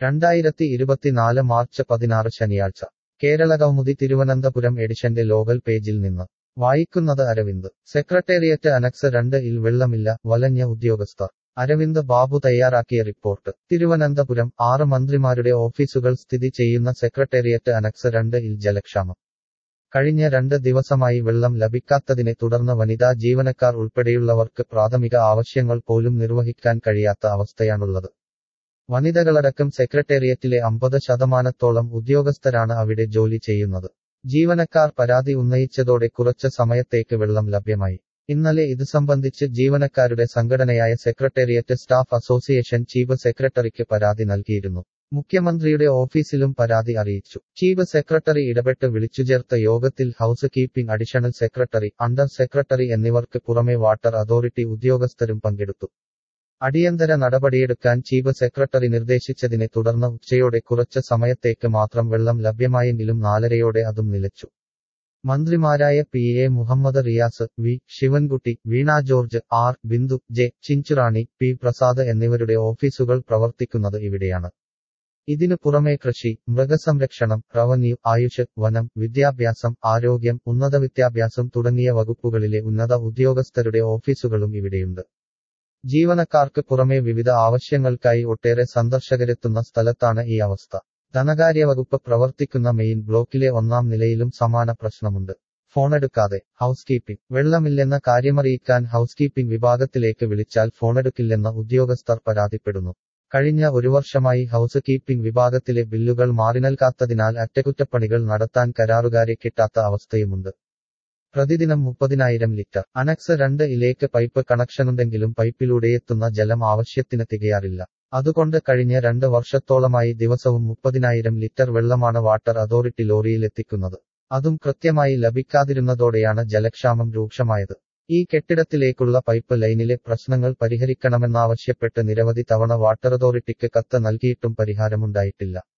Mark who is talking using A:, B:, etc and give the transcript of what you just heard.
A: രണ്ടായിരത്തി ഇരുപത്തിനാല് മാർച്ച് പതിനാറ് ശനിയാഴ്ച കേരള കൗമുദി തിരുവനന്തപുരം എഡിഷന്റെ ലോകൽ പേജിൽ നിന്ന് വായിക്കുന്നത് അരവിന്ദ് സെക്രട്ടേറിയറ്റ് അനക്സ് രണ്ട് ഇൽ വെള്ളമില്ല വലഞ്ഞ ഉദ്യോഗസ്ഥർ അരവിന്ദ് ബാബു തയ്യാറാക്കിയ റിപ്പോർട്ട് തിരുവനന്തപുരം ആറ് മന്ത്രിമാരുടെ ഓഫീസുകൾ സ്ഥിതി ചെയ്യുന്ന സെക്രട്ടേറിയറ്റ് അനക്സ് രണ്ട് ഇൽ ജലക്ഷാമം കഴിഞ്ഞ രണ്ട് ദിവസമായി വെള്ളം ലഭിക്കാത്തതിനെ തുടർന്ന് വനിതാ ജീവനക്കാർ ഉൾപ്പെടെയുള്ളവർക്ക് പ്രാഥമിക ആവശ്യങ്ങൾ പോലും നിർവഹിക്കാൻ കഴിയാത്ത അവസ്ഥയാണുള്ളത് വനിതകളടക്കം സെക്രട്ടേറിയറ്റിലെ അമ്പത് ശതമാനത്തോളം ഉദ്യോഗസ്ഥരാണ് അവിടെ ജോലി ചെയ്യുന്നത് ജീവനക്കാർ പരാതി ഉന്നയിച്ചതോടെ കുറച്ച് സമയത്തേക്ക് വെള്ളം ലഭ്യമായി ഇന്നലെ ഇത് സംബന്ധിച്ച് ജീവനക്കാരുടെ സംഘടനയായ സെക്രട്ടേറിയറ്റ് സ്റ്റാഫ് അസോസിയേഷൻ ചീഫ് സെക്രട്ടറിക്ക് പരാതി നൽകിയിരുന്നു മുഖ്യമന്ത്രിയുടെ ഓഫീസിലും പരാതി അറിയിച്ചു ചീഫ് സെക്രട്ടറി ഇടപെട്ട് വിളിച്ചുചേർത്ത യോഗത്തിൽ housekeeping additional secretary under secretary എന്നിവർക്ക് പുറമെ വാട്ടർ അതോറിറ്റി ഉദ്യോഗസ്ഥരും പങ്കെടുത്തു അടിയന്തര നടപടിയെടുക്കാൻ ചീഫ് സെക്രട്ടറി നിർദ്ദേശിച്ചതിനെ തുടർന്ന് ഉച്ചയോടെ കുറച്ച് സമയത്തേക്ക് മാത്രം വെള്ളം ലഭ്യമായെങ്കിലും നാലരയോടെ അതും നിലച്ചു മന്ത്രിമാരായ P A Muhammad Riyas V Sivankutty Veena George R Bindu J Chinchurani P Prasad എന്നിവരുടെ ഓഫീസുകൾ പ്രവർത്തിക്കുന്നത് ഇവിടെയാണ് ഇതിനു പുറമെ കൃഷി മൃഗസംരക്ഷണം റവന്യൂ ആയുഷ് വനം വിദ്യാഭ്യാസം ആരോഗ്യം ഉന്നത വിദ്യാഭ്യാസം തുടങ്ങിയ വകുപ്പുകളിലെ ഉന്നത ഉദ്യോഗസ്ഥരുടെ ഓഫീസുകളും ഇവിടെയുണ്ട് ജീവനക്കാർക്ക് പുറമെ വിവിധ ആവശ്യങ്ങൾക്കായി ഒട്ടേറെ സന്ദർശകരെത്തുന്ന സ്ഥലത്താണ് ഈ അവസ്ഥ ധനകാര്യവകുപ്പ് പ്രവർത്തിക്കുന്ന മെയിൻ ബ്ലോക്കിലെ ഒന്നാം നിലയിലും സമാന പ്രശ്നമുണ്ട് ഫോണെടുക്കാതെ ഹൗസ് കീപ്പിംഗ് വെള്ളമില്ലെന്ന കാര്യമറിയിക്കാൻ ഹൗസ് കീപ്പിംഗ് വിഭാഗത്തിലേക്ക് വിളിച്ചാൽ ഫോണെടുക്കില്ലെന്ന ഉദ്യോഗസ്ഥർ പരാതിപ്പെടുന്നു കഴിഞ്ഞ ഒരു വർഷമായി ഹൗസ് കീപ്പിംഗ് വിഭാഗത്തിലെ ബില്ലുകൾ മാറി നൽകാത്തതിനാൽ അറ്റകുറ്റപ്പണികൾ നടത്താൻ കരാറുകാരെ കിട്ടാത്ത അവസ്ഥയുമുണ്ട് പ്രതിദിനം മുപ്പതിനായിരം ലിറ്റർ അനക്സ് രണ്ട് ഇലേക്ക് പൈപ്പ് കണക്ഷനുണ്ടെങ്കിലും പൈപ്പിലൂടെയെത്തുന്ന ജലം ആവശ്യത്തിന് തികയാറില്ല അതുകൊണ്ട് കഴിഞ്ഞ രണ്ട് വർഷത്തോളമായി ദിവസവും മുപ്പതിനായിരം ലിറ്റർ വെള്ളമാണ് വാട്ടർ അതോറിറ്റി ലോറിയിലെത്തിക്കുന്നത് അതും കൃത്യമായി ലഭിക്കാതിരുന്നതോടെയാണ് ജലക്ഷാമം രൂക്ഷമായത് ഈ കെട്ടിടത്തിലേക്കുള്ള പൈപ്പ് ലൈനിലെ പ്രശ്നങ്ങൾ പരിഹരിക്കണമെന്നാവശ്യപ്പെട്ട് നിരവധി തവണ വാട്ടർ അതോറിറ്റിക്ക് കത്ത് നൽകിയിട്ടും പരിഹാരമുണ്ടായിട്ടില്ല